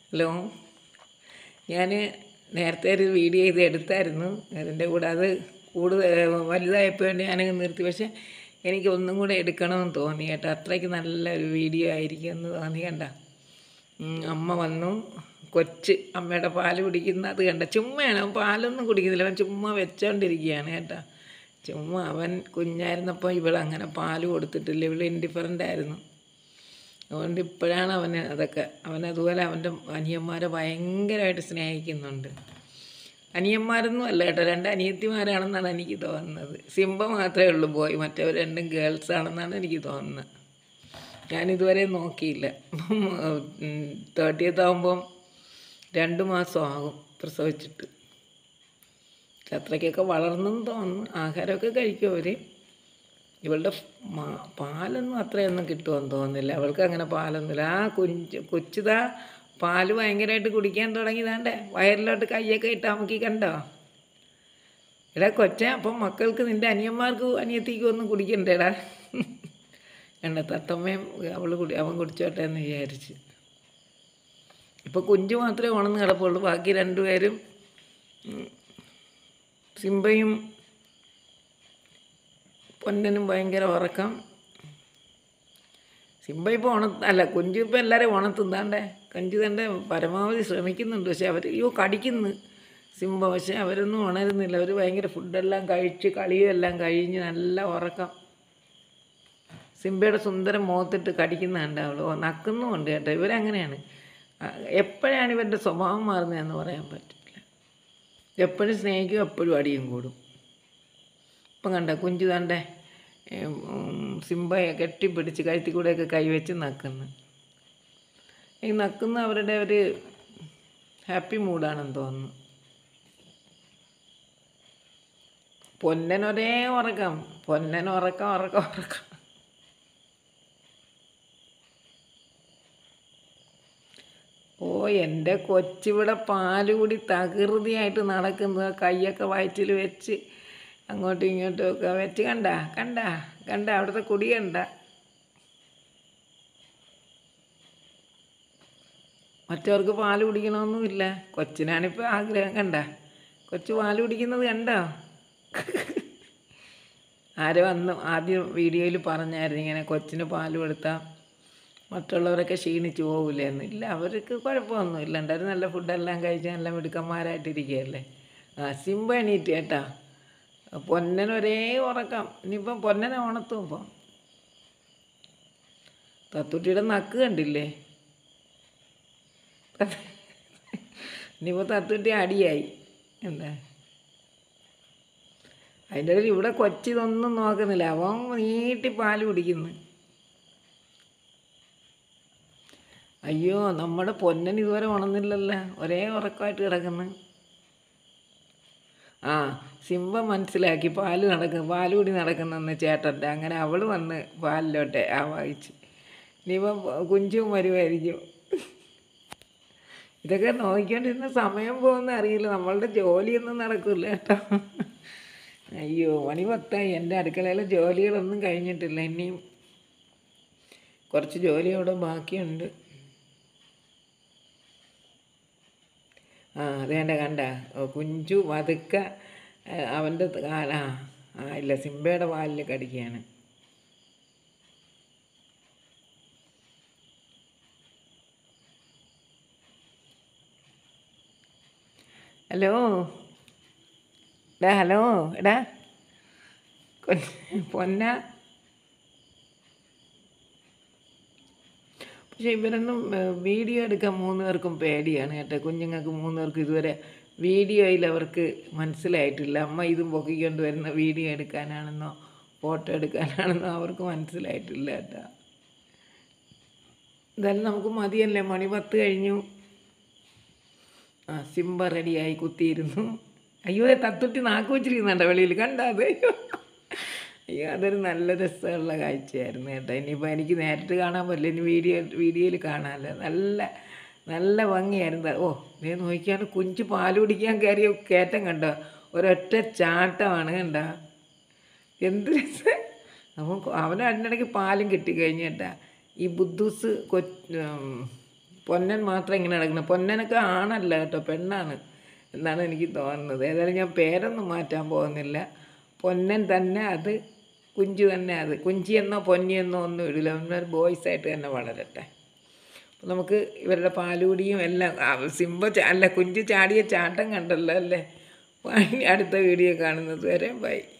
hello ഞാൻ നേരത്തെ ഒരു വീഡിയോ ഇത് എടുത്തായിരുന്നു അതിൻ്റെ കൂടെ അത് കൂടുതൽ വലുതായപ്പോൾ ഞാനങ്ങ് നിർത്തി പക്ഷേ എനിക്ക് ഒന്നും കൂടെ എടുക്കണമെന്ന് തോന്നി കേട്ടോ അത്രയ്ക്ക് നല്ലൊരു വീഡിയോ ആയിരിക്കും എന്ന് തോന്നി കണ്ട ഉം, അമ്മ വന്നു കൊച്ച് അമ്മയുടെ പാല് കുടിക്കുന്ന അത് കണ്ട ചുമ്മയാണ് അവൻ പാലൊന്നും കുടിക്കുന്നില്ല അവൻ ചുമ്മാ വെച്ചോണ്ടിരിക്കുകയാണ് കേട്ടോ ചുമ്മാ അവൻ കുഞ്ഞായിരുന്നപ്പോൾ ഇവളങ്ങനെ പാല് കൊടുത്തിട്ടില്ല ഇവൾ ഇൻഡിഫറൻ്റ് ആയിരുന്നു അതുകൊണ്ട് ഇപ്പോഴാണ് അവന് അതൊക്കെ അവൻ അതുപോലെ അവൻ്റെ അനിയന്മാരെ ഭയങ്കരമായിട്ട് സ്നേഹിക്കുന്നുണ്ട് അനിയന്മാരൊന്നും അല്ല കേട്ടോ രണ്ട് അനിയത്തിമാരാണെന്നാണ് എനിക്ക് തോന്നുന്നത് സിംബ മാത്രമേ ഉള്ളൂ പോയി മറ്റവർ രണ്ടും ഗേൾസ് ആണെന്നാണ് എനിക്ക് തോന്നുന്നത് ഞാനിതുവരെ നോക്കിയില്ല തേർട്ടിയത്ത് ആകുമ്പം രണ്ട് മാസം ആകും പ്രസവിച്ചിട്ട് അത്രയ്ക്കൊക്കെ വളർന്നെന്ന് തോന്നുന്നു ആഹാരമൊക്കെ കഴിക്കും അവർ ഇവളുടെ മാ- പാലൊന്നും അത്രയൊന്നും കിട്ടുമെന്ന് തോന്നുന്നില്ല അവൾക്ക് അങ്ങനെ പാലൊന്നുമില്ല ആ കുഞ്ച് കൊച്ചുതാ പാല് ഭയങ്കരമായിട്ട് കുടിക്കാൻ തുടങ്ങിയതാണ്ടേ വയറിലോട്ട് കൈയൊക്കെ ഇട്ട് അമുക്കി കണ്ടോ എടാ കൊച്ചേ അപ്പം മക്കൾക്ക് നിൻ്റെ അനിയന്മാർക്ക് അനിയത്തിക്കും ഒന്നും കുടിക്കണ്ടേടാ എണ്ണ തത്തമ്മയും അവൾ കുടി അവൻ കുടിച്ചോട്ടെ എന്ന് വിചാരിച്ച് ഇപ്പോൾ കുഞ്ചു മാത്രമേ ഉണർന്ന് കിടപ്പുള്ളൂ ബാക്കി രണ്ടുപേരും ഉം, സിംബയും പൊന്നനും ഭയങ്കര ഉറക്കം സിംബ ഇപ്പോൾ ഉണ അല്ല കുഞ്ചു ഇപ്പോൾ എല്ലാവരെയും ഉണർത്തുന്നാണ്ടേ കഞ്ചു തൻ്റെ പരമാവധി ശ്രമിക്കുന്നുണ്ട് പക്ഷെ അവർ അയ്യോ കടിക്കുന്നു സിംബ പക്ഷെ അവരൊന്നും ഉണരുന്നില്ല അവർ ഭയങ്കര ഫുഡെല്ലാം കഴിച്ച് കളിയും എല്ലാം കഴിഞ്ഞ് നല്ല ഉറക്കം സിംബയുടെ സുന്ദരം മുഖത്തിട്ട് കടിക്കുന്ന കണ്ടാവുള്ളൂ ഓ നക്കുന്നുമുണ്ട് കേട്ടോ ഇവരങ്ങനെയാണ് ആ, എപ്പോഴാണ് ഇവരുടെ സ്വഭാവം മാറുന്നതെന്ന് പറയാൻ പറ്റില്ല എപ്പോഴും സ്നേഹിക്കും എപ്പോഴും അടിയും കൂടും ഇപ്പം കണ്ട കുഞ്ചു തൻ്റെ സിംബയെ കെട്ടിപ്പിടിച്ച് കഴുത്തിൽ കൂടെയൊക്കെ കൈവച്ച് നക്കുന്നു ഈ നക്കുന്ന അവരുടെ ഒരു ഹാപ്പി മൂഡാണെന്ന് തോന്നുന്നു പൊന്നൻ ഒരേ ഉറക്കം പൊന്നൻ ഉറക്കം ഉറക്കം ഉറക്കം ഓ എൻ്റെ കൊച്ചിവിടെ പാല് കൂടി തകൃതിയായിട്ട് നടക്കുന്നത് കൈയൊക്കെ വയറ്റിൽ വെച്ച് അങ്ങോട്ടും ഇങ്ങോട്ടും ഒക്കെ വെച്ച് കണ്ട കണ്ട കണ്ട അവിടുത്തെ കുടി കണ്ട മറ്റവർക്ക് പാല് കുടിക്കണമെന്നുമില്ല കൊച്ചിനാണിപ്പോൾ ആഗ്രഹം കണ്ട കൊച്ചു പാല് കുടിക്കുന്നത് കണ്ടോ ആരോ അന്ന് ആദ്യം വീഡിയോയിൽ പറഞ്ഞായിരുന്നു ഇങ്ങനെ കൊച്ചിന് പാല് കൊടുത്താൽ മറ്റുള്ളവരൊക്കെ ക്ഷീണിച്ച് പോകില്ലേ എന്ന് ഇല്ല അവർക്ക് കുഴപ്പമൊന്നുമില്ല എന്തായാലും നല്ല ഫുഡെല്ലാം കഴിച്ച് നല്ല മിടുക്കന്മാരായിട്ടിരിക്കുകയല്ലേ ആ സിംബ എണീറ്റ് കേട്ടാ പൊന്നൻ ഒരേ ഉറക്കം ഇനിയിപ്പം പൊന്നനെ ഉണർത്തും ഇപ്പം തത്തുട്ടിയുടെ നക്ക് കണ്ടില്ലേ ഇനിയിപ്പോൾ തത്തുട്ടി അടിയായി എന്താ അതിൻ്റെ ഇടയിൽ ഇവിടെ കൊച്ചിതൊന്നും നോക്കുന്നില്ല അവൻ നീട്ടി പാല് കുടിക്കുന്നു അയ്യോ നമ്മുടെ പൊന്നൻ ഇതുവരെ ഉണർന്നില്ലല്ലോ ഒരേ ഉറക്കമായിട്ട് കിടക്കുന്നു ആ സിംബ മനസ്സിലാക്കി പാല് നടക്കും പാല് കൂടി നടക്കുന്നെന്ന് ചേട്ടൻ്റെ അങ്ങനെ അവൾ വന്ന് പാലിലോട്ടെ ആ വായിച്ച് ഇനിയിപ്പം കുഞ്ചും വരുമായിരിക്കും ഇതൊക്കെ നോക്കിക്കൊണ്ടിരുന്ന സമയം പോകുന്ന അറിയില്ല നമ്മളുടെ ജോലിയൊന്നും നടക്കില്ല കേട്ടോ അയ്യോ മണി പത്തായി എൻ്റെ അടുക്കളയിലെ ജോലികളൊന്നും കഴിഞ്ഞിട്ടില്ല ഇനിയും കുറച്ച് ജോലി അവിടെ ബാക്കിയുണ്ട് ആ അതേണ്ട കണ്ട ഓ, കുഞ്ചു വതുക്ക അവൻ്റെ കാല ആ ആ ഇല്ല സിംബയുടെ വാലിൽ കടിക്കുകയാണ് ഹലോ എടാ ഹലോ എടാ കൊ- പൊന്ന പക്ഷെ ഇവരൊന്നും ഏഹ്, വീഡിയോ എടുക്കാൻ മൂന്ന് പേർക്കും പേടിയാണ് കേട്ടോ കുഞ്ഞുങ്ങൾക്ക് മൂന്ന് പേർക്കും ഇതുവരെ വീഡിയോയിൽ അവർക്ക് മനസ്സിലായിട്ടില്ല അമ്മ ഇതും പൊക്കിക്കൊണ്ട് വരുന്ന വീഡിയോ എടുക്കാനാണെന്നോ ഫോട്ടോ എടുക്കാനാണെന്നോ അവർക്ക് മനസ്സിലായിട്ടില്ല കേട്ടോ എന്തായാലും നമുക്ക് മതിയല്ലേ മണി പത്ത് കഴിഞ്ഞു ആ സിംബ റെഡിയായി കുത്തിയിരുന്നു അയ്യോ തത്തുട്ടി നാക്ക് വെച്ചിരിക്കുന്നുണ്ടോ വെളിയിൽ കണ്ട അത് അയ്യോ അയ്യോ അതൊരു നല്ല രസമുള്ള കാഴ്ചയായിരുന്നു കേട്ടോ ഇനിയിപ്പോൾ എനിക്ക് നേരിട്ട് കാണാൻ പറ്റില്ല ഇനി വീഡിയോ വീഡിയോയിൽ കാണാമല്ലോ നല്ല നല്ല ഭംഗിയായിരുന്നു ഓ നീ നോക്കിയാണ് കുഞ്ചു പാല് കുടിക്കാൻ കയറിയ കയറ്റം കണ്ടോ ഒരൊറ്റ ചാട്ടമാണ് കണ്ട എന്ത് രസം അവൻ അവന് അതിനിടയ്ക്ക് പാലും കിട്ടിക്കഴിഞ്ഞു കേട്ടാ ഈ ബുദ്ധൂസ് കൊ ഉം, പൊന്നൻ മാത്രം ഇങ്ങനെ നടക്കുന്നത് പൊന്നനൊക്കെ ആണല്ല കേട്ടോ പെണ്ണാണ് എന്നാണ് എനിക്ക് തോന്നുന്നത് ഏതായാലും ഞാൻ പേരൊന്നും മാറ്റാൻ പോകുന്നില്ല പൊന്നൻ തന്നെ അത് കുഞ്ചു തന്നെ അത് കുഞ്ചിയെന്നോ പൊന്നിയെന്നോ ഒന്നും ഇടില്ല അവന്മാർ ബോയ്സ് ആയിട്ട് തന്നെ വളരട്ടെ അപ്പോൾ നമുക്ക് ഇവരുടെ പാലുകുടിയും എല്ലാം ആ, സിംബ ചാ- അല്ല കുഞ്ചു ചാടിയ ചാട്ടം കണ്ടല്ലോ അല്ലേ അപ്പോൾ ഇനി അടുത്ത വീഡിയോ കാണുന്നത് വരെ ബൈ